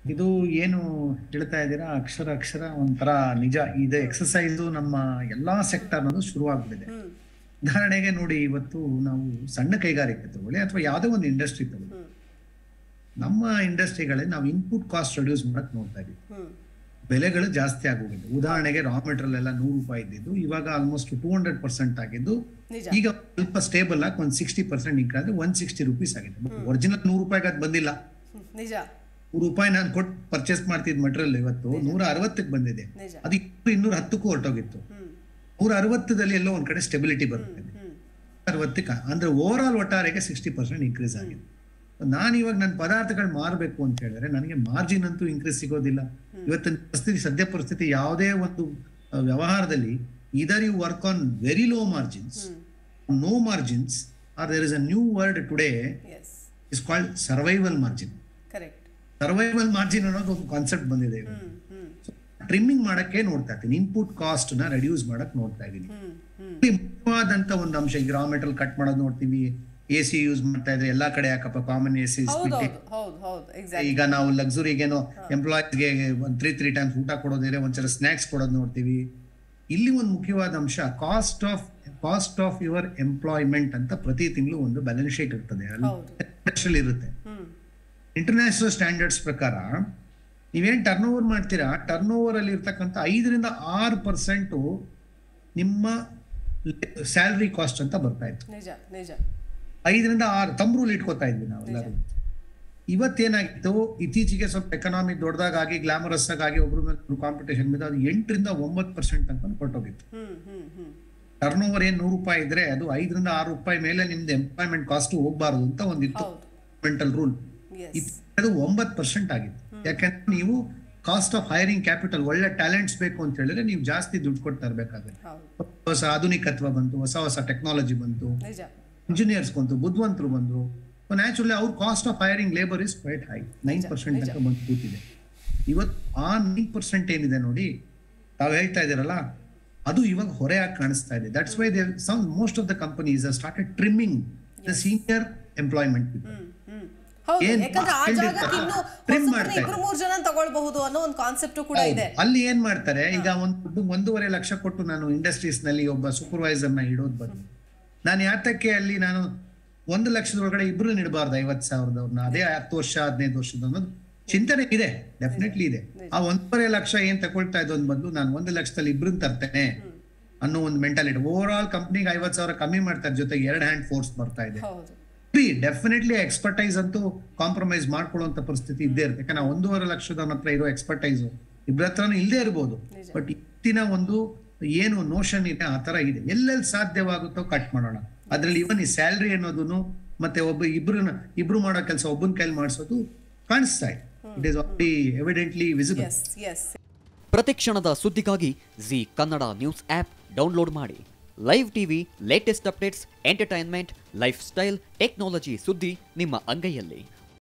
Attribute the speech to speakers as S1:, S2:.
S1: ಇದು ಏನು ಹೇಳ್ತಾ ಇದ್ದೀರಾ ಅಕ್ಷರ ಅಕ್ಷರ ಒಂಥರ ನಿಜ ಇದು ಎಕ್ಸಸೈಸು ನಮ್ಮ ಎಲ್ಲಾ ಸೆಕ್ಟರ್ ಅನ್ನೋದು ಶುರುವಾಗ್ಬಿಟ್ಟಿದೆ
S2: ಹ್ಮ್
S1: ಉದಾಹರಣೆಗೆ ನೋಡಿ ಇವತ್ತು ನಾವು ಸಣ್ಣ ಕೈಗಾರಿಕೆ ತಗೊಳ್ಳಿ ಅಥವಾ ಯಾವುದೇ ಒಂದು ಇಂಡಸ್ಟ್ರಿ ತಗೊಳ್ಳಿ
S2: ಹ್ಮ್
S1: ನಮ್ಮ ಇಂಡಸ್ಟ್ರಿಗಳಲ್ಲಿ ನಾವು ಇನ್ಪುಟ್ ಕಾಸ್ಟ್ ರೆಡ್ಯೂಸ್ ಮಾಡಕ್ ನೋಡ್ತಾ ಇದೀವಿ
S2: ಹ್ಮ್
S1: ಬೆಲೆಗಳು ಜಾಸ್ತಿ ಆಗೋಗಿದೆ ಉದಾಹರಣೆಗೆ ರಾ ಮೆಟೀರಿಯಲ್ ಎಲ್ಲ ನೂರು ರೂಪಾಯಿ ಇದ್ದಿದ್ದು ಇವಾಗ ಆಲ್ಮೋಸ್ಟ್ ಟೂ ಹಂಡ್ರೆಡ್ ಪರ್ಸೆಂಟ್ ಆಗಿದ್ದು
S2: ನಿಜ
S1: ಈಗ ಸ್ವಲ್ಪ ಸ್ಟೇಬಲ್ ಆಗಿ ಒಂದು ಸಿಕ್ಸ್ಟಿ ಪರ್ಸೆಂಟ್ ಇಂಕ್ರೀಸ್ ಆದ್ರೆ ಒನ್ ಸಿಕ್ಸ್ಟಿ ರುಪೀಸ್ ಆಗಿದೆ ಒರಿಜಿನಲ್ ನೂರು ರೂಪಾಯಿಗೆ ಅದು ಬಂದಿಲ್ಲ
S2: ಹ್ಮ್, ನಿಜ
S1: ನೂರು ರೂಪಾಯಿ ನಾನು ಕೊಟ್ಟು ಪರ್ಚೇಸ್ ಮಾಡ್ತಿದ್ ಮಟೀರಿಯಲ್ ಇವತ್ತು ನೂರ ಅರವತ್ತಕ್ಕೆ ಬಂದಿದೆ
S2: ನಿಜ
S1: ಅದು ಇಪ್ಪತ್ತು ಇನ್ನೂರ ಹತ್ತಕ್ಕೂ ಹೊರಟೋಗಿತ್ತು
S2: ಹ್ಮ್
S1: ನೂರ ಅರವತ್ತದಲ್ಲಿ ಎಲ್ಲೋ ಒಂದ್ ಕಡೆ ಸ್ಟೆಬಿಲಿಟಿ ಬರ್ತದೆ
S2: ಹ್ಮ್
S1: ಅರವತ್ತಕ್ಕೆ ಅಂದ್ರೆ ಓವರ್ ಆಲ್ ಒಟ್ಟಾರೆಗೆ ಸಿಕ್ಸ್ಟಿ ಪರ್ಸೆಂಟ್ ಇನ್ಕ್ರೀಸ್ ಆಗಿದೆ ನಾನು ಇವಾಗ ನನ್ನ ಪದಾರ್ಥಗಳು ಮಾರಬೇಕು ಅಂತ ಹೇಳಿದ್ರೆ ನನಗೆ ಮಾರ್ಜಿನ್ ಅಂತೂ ಇನ್ಕ್ರೀಸ್ ಸಿಗೋದಿಲ್ಲ ಇವತ್ತಿನ ಪರಿಸ್ಥಿತಿ ಸದ್ಯ ಪರಿಸ್ಥಿತಿ ಯಾವುದೇ ಒಂದು ಆ, ವ್ಯವಹಾರದಲ್ಲಿ ಇದರ್ you work on very low margins
S2: hmm
S1: no margins are there is a new word today
S2: yes
S1: is called survival margin
S2: correct
S1: survival margin ಅನ್ನೋದು ಒಂದು ಕಾನ್ಸೆಪ್ಟ್ ಬಂದಿದೆ ಇವಾಗ.
S2: ಹ್ಮ್ ಹ್ಮ್
S1: ಟ್ರಿಮ್ಮಿಂಗ್ ಮಾಡಕ್ಕೆ ನೋಡ್ತಾ ಇದ್ದೀನಿ ಇನ್ಪುಟ್ ಕಾಸ್ಟ್ ನ ರೆಡ್ಯೂಸ್ ಮಾಡಕ್ ನೋಡ್ತಾ ಇದ್ದೀನಿ
S2: ಹ್ಮ್ ಹ್ಮ್
S1: ಇಲ್ಲಿ ಮುಖ್ಯವಾದಂತ ಒಂದು ಅಂಶ ಈಗ ರಾ ಮೆಟಲ್ ಕಟ್ ಮಾಡೋದು ನೋಡ್ತೀವಿ ಎ ಸಿ ಯೂಸ್ ಮಾಡ್ತಾ ಇದ್ರೆ ಎಲ್ಲಾ ಕಡೆ ಯಾಕಪ್ಪ ಕಾಮನ್ ಎ ಸಿ
S2: ಹೌದು ಹೌದು ಹೌದು ಹೌದು ಎಕ್ಸಾಕ್ಟ್
S1: ಈಗ ನಾವು ಲಕ್ಸುರಿಗೇನೋ ಎಂಪ್ಲಾಯೀಸ್ಗೆ ಒಂದ್ ತ್ರೀ ತ್ರೀ ಟೈಮ್ಸ್ ಊಟ ಕೊಡೋದಿದ್ರೆ ಒಂದ್ಸಲ ಸ್ನಾಕ್ಸ್ ಕೊಡೋದು ನೋಡ್ತೀವಿ ಇಲ್ಲಿ ಒಂದು ಮುಖ್ಯವಾದ ಅಂಶ cost of cost of your employment ಅಂತ ಪ್ರತಿ ತಿಂಗಳು ಒಂದು ಬ್ಯಾಲೆನ್ಸ್ ಶೀಟ್ ಇರ್ತದೆ ಅಲ್ಲಿ
S2: ಹೌದು
S1: commercial ಇರುತ್ತೆ
S2: ಹ್ಮ್
S1: ಇಂಟರ್ನ್ಯಾಷನಲ್ ಸ್ಟ್ಯಾಂಡರ್ಡ್ಸ್ ಪ್ರಕಾರ ನೀವೇನ್ ಟರ್ನ್ ಓವರ್ ಮಾಡ್ತೀರಾ ಟರ್ನ್ ಓವರ್ ಅಲ್ಲಿ ಇರ್ತಕ್ಕಂಥ ಐದರಿಂದ ಆರು ಪರ್ಸೆಂಟ್ ನಿಮ್ಮ ಸ್ಯಾಲ್ರಿ ಕಾಸ್ಟ್ ಅಂತ ಬರ್ತಾ ಇತ್ತು
S2: ನಿಜ ನಿಜ
S1: ಐದರಿಂದ ಆರು ತಮ್ಮ ರೂಲ್ ಇಟ್ಕೋತಾ ಇದ್ವಿ ನಾವೆಲ್ಲರೂ ಇವತ್ತೇನಾಗಿತ್ತು ಇತ್ತೀಚೆಗೆ ಸ್ವಲ್ಪ ಎಕನಾಮಿ ದೊಡ್ಡದಾಗಿ ಗ್ಲಾಮರಸ್ ಆಗಿ ಒಬ್ರ ಮೇಲೆ ಕಾಂಪಿಟೇಷನ್ మీద ಅದು ಎಂಟರಿಂದ ಒಂಬತ್ತು ಪರ್ಸೆಂಟ್ ಅಂತ ಕೊಟ್ಟೋಗಿತ್ತು
S2: ಹ್ಮ್ ಹ್ಮ್ ಹ್ಮ್
S1: ಟರ್ನ್ ಓವರ್ ಏನ್ ನೂರು ರೂಪಾಯಿ ಇದ್ರೆ ಅದು ಐದರಿಂದ ಆರು ರೂಪಾಯಿ ಮೇಲೆ ನಿಮ್ದು ಎಂಪ್ಲಾಯ್ಮೆಂಟ್ ಕಾಸ್ಟ್ ಹೋಗ್ಬಾರ್ದು ಅಂತ ಒಂದಿತ್ತು
S2: ಹೌದು
S1: ಮೆಂಟಲ್ ರೂಲ್
S2: ಎಸ್
S1: ಅದು ಒಂಬತ್ತು ಪರ್ಸೆಂಟ್ ಆಗಿತ್ತು ಯಾಕಂದ್ರೆ ನೀವು ಕಾಸ್ಟ್ ಆಫ್ ಹೈರಿಂಗ್ ಕ್ಯಾಪಿಟಲ್ ಒಳ್ಳೆ ಟ್ಯಾಲೆಂಟ್ಸ್ ಬೇಕು ಅಂತ ಹೇಳಿದ್ರೆ ನೀವು ಜಾಸ್ತಿ ದುಡ್ಡು ಕೊಟ್ಟು ತರಬೇಕಾಗುತ್ತೆ
S2: ಹೌದು
S1: ಹೊಸ ಆಧುನಿಕತ್ವ ಬಂತು ಹೊಸ ಹೊಸ ಟೆಕ್ನಾಲಜಿ ಬಂತು
S2: ನಿಜ
S1: ಇಂಜಿನಿಯರ್ಸ್ ಬಂತು ಬುದ್ಧಿವಂತರು ಬಂದ್ರು ನ್ಯಾಚುರಲಿ ಅವ್ರ cost of hiring labour is quite high nine percent ತನಕ ಬಂದು ಕೂತಿದೆ ಇವತ್ತು ಆ ನೈನ್ ಪರ್ಸೆಂಟ್ ಏನಿದೆ ನೋಡಿ ತಾವು ಹೇಳ್ತಾ ಇದ್ದೀರಲ್ಲ ಅದು ಇವಾಗ ಹೊರೆಯಾಗಿ ಕಾಣಿಸ್ತಾ ಇದೆ that's why there some most of the companies started trimming the senior employment people
S2: hmm hmm ಹೌದು
S1: ಏನ್
S2: ಯಾಕಂದ್ರೆ ಆ
S1: field
S2: ಜಾಗಕ್ಕೆ ಇನ್ನು
S1: trim
S2: ಹೊಸಬ್ರನ್ನ
S1: ಮಾಡ್ತಾ
S2: ಇಬ್ರು ಮೂರ್ ಜನ ತಗೊಳ್ಬಹುದು ಅನ್ನೋ ಒಂದು ಕಾನ್ಸೆಪ್ಟ್ ಕೂಡ ಇದೆ
S1: ಅಲ್ಲಿ ಏನ್ ಮಾಡ್ತಾರೆ ಈಗ ಒಂದು ಒಂದೂವರೆ ಲಕ್ಷ ಕೊಟ್ಟು ನಾನು ಇಂಡಸ್ಟ್ರೀಸ್ ನಲ್ಲಿ ಒಬ್ಬ ಸೂಪರ್ವೈಸರ್ ನ ಇಡೋದ್ ಬದಲು ನಾನು ಯಾತಕ್ಕೆ ಅಲ್ಲಿ ನಾನು ಒಂದು ಲಕ್ಷದೊಳಗಡೆ ಇಬ್ರು ಇಡಬಾರ್ದು ಐವತ್ ಸಾವಿರದವ್ರನ್ನ ಅದೇ ಹತ್ತು ವರ್ಷ ಹದಿನೈದು ವರ್ಷದ ಅನ್ನೋದು ಚಿಂತನೆ ಇದೆ ಡೆಫಿನೆಟ್ಲಿ ಇದೆ ಆ ಒಂದೂವರೆ ಲಕ್ಷ ಏನ್ ತಗೊಳ್ತಾ ಇದ್ದೊಂದ್ ಬದಲು ನಾನು ಒಂದು ಲಕ್ಷದಲ್ಲಿ ಇಬ್ರನ್ನ ತರ್ತೇನೆ ಅನ್ನೋ ಒಂದು ಮೆಂಟಾಲಿಟಿ ಓವರ್ ಆಲ್ ಕಂಪ್ನಿಗೆ ಐವತ್ ಸಾವಿರ ಕಮ್ಮಿ ಮಾಡ್ತಾರೆ ಜೊತೆಗೆ ಎರಡು ಹ್ಯಾಂಡ್ ಫೋರ್ಸ್ ಬರ್ತಾ ಇದೆ
S2: ಹೌದು
S1: ಡೆಫಿನೆಟ್ಲಿ ಎಕ್ಸ್ಪರ್ಟೈಸ್ ಅಂತೂ ಕಾಂಪ್ರಮೈಸ್ ಮಾಡ್ಕೊಳ್ಳುವಂತ ಪರಿಸ್ಥಿತಿ ಇದ್ದೇ ಇರುತ್ತೆ ಯಾಕಂದ್ರೆ ಒಂದೂವರೆ ಲಕ್ಷದ ಹತ್ರ ಇರೋ ಎಕ್ಸ್ಪರ್ಟೈಸ್ ಇಬ್ಬರ ಹತ್ರನೂ ಇಲ್ಲದೆ ಇರ್ಬೋದು
S2: ನಿಜ.
S1: ಬಟ್ ಇತ್ತಿನ ಒಂದು ಏನು ನೋಷನ್ ಇದೆ ಆ ತರ ಇದೆ ಎಲ್ಲೆಲ್ಲಿ ಸಾಧ್ಯವಾಗುತ್ತೋ ಕಟ್ ಮಾಡೋಣ ಅದ್ರಲ್ಲಿ ಇವನ್ ಈ ಸ್ಯಾಲ್ರಿ ಅನ್ನೋದನ್ನು ಮತ್ತೆ ಒಬ್ಬ ಇಬ್ರನ್ನ ಇಬ್ರು ಮಾಡೋ ಕೆಲಸ ಒಬ್ಬನ ಕೈಲಿ ಮಾಡಿಸೋದು ಕಾಣಿಸ್ತಾ ಇದೆ it is already evidently visible
S2: yes yes
S3: ಪ್ರತಿಕ್ಷಣದ ಸುದ್ದಿಗಾಗಿ Zee Kannada news app download ಮಾಡಿ live TV latest updates entertainment lifestyle technology ಸುದ್ದಿ ನಿಮ್ಮ ಅಂಗೈಯಲ್ಲಿ